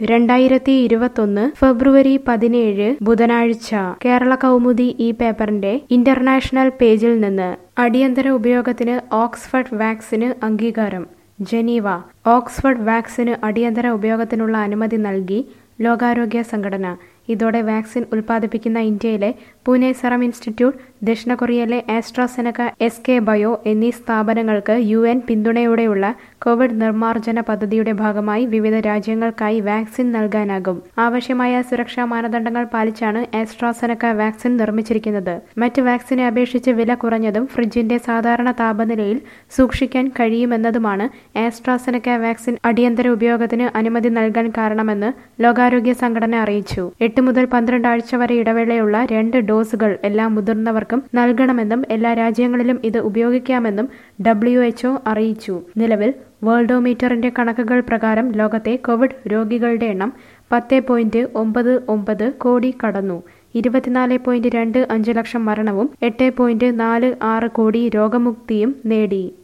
രണ്ടായിരത്തി ഇരുപത്തൊന്ന് ഫെബ്രുവരി പതിനേഴ് ബുധനാഴ്ച കേരള കൗമുദി ഈ പേപ്പറിന്റെ ഇന്റർനാഷണൽ പേജിൽ നിന്ന് അടിയന്തര ഉപയോഗത്തിന് ഓക്സ്ഫർഡ് വാക്സിന് അംഗീകാരം ജനീവ ഓക്സ്ഫർഡ് വാക്സിന് അടിയന്തര ഉപയോഗത്തിനുള്ള അനുമതി നൽകി ലോകാരോഗ്യ സംഘടന ഇതോടെ വാക്സിൻ ഉൽപ്പാദിപ്പിക്കുന്ന ഇന്ത്യയിലെ പൂനെ സെറം ഇൻസ്റ്റിറ്റ്യൂട്ട് ദക്ഷിണ കൊറിയയിലെ ആസ്ട്രാസെനക എസ് കെ ബയോ എന്നീ സ്ഥാപനങ്ങൾക്ക് യു എൻ പിന്തുണയോടെയുള്ള കോവിഡ് നിർമ്മാർജ്ജന പദ്ധതിയുടെ ഭാഗമായി വിവിധ രാജ്യങ്ങൾക്കായി വാക്സിൻ നൽകാനാകും ആവശ്യമായ സുരക്ഷാ മാനദണ്ഡങ്ങൾ പാലിച്ചാണ് ആസ്ട്രാസെനക വാക്സിൻ നിർമ്മിച്ചിരിക്കുന്നത് മറ്റ് വാക്സിനെ അപേക്ഷിച്ച് വില കുറഞ്ഞതും ഫ്രിഡ്ജിന്റെ സാധാരണ താപനിലയിൽ സൂക്ഷിക്കാൻ കഴിയുമെന്നതുമാണ് ആസ്ട്രാസെനക വാക്സിൻ അടിയന്തര ഉപയോഗത്തിന് അനുമതി നൽകാൻ കാരണമെന്ന് ലോകാരോഗ്യ സംഘടന അറിയിച്ചു എട്ട് മുതൽ പന്ത്രണ്ട് ആഴ്ച വരെ ഇടവേളയുള്ള രണ്ട് ഡോസുകൾ എല്ലാ മുതിർന്നവർക്കും നൽകണമെന്നും എല്ലാ രാജ്യങ്ങളിലും ഇത് ഉപയോഗിക്കാമെന്നും ഡബ്ല്യു എച്ച്ഒ അറിയിച്ചു നിലവിൽ വേൾഡോമീറ്ററിന്റെ കണക്കുകൾ പ്രകാരം ലോകത്തെ കോവിഡ് രോഗികളുടെ എണ്ണം പത്ത് പോയിന്റ് ഒമ്പത് ഒമ്പത് കോടി കടന്നു ഇരുപത്തിനാല് പോയിന്റ് രണ്ട് അഞ്ച് ലക്ഷം മരണവും എട്ട് പോയിന്റ് നാല് ആറ് കോടി രോഗമുക്തിയും നേടി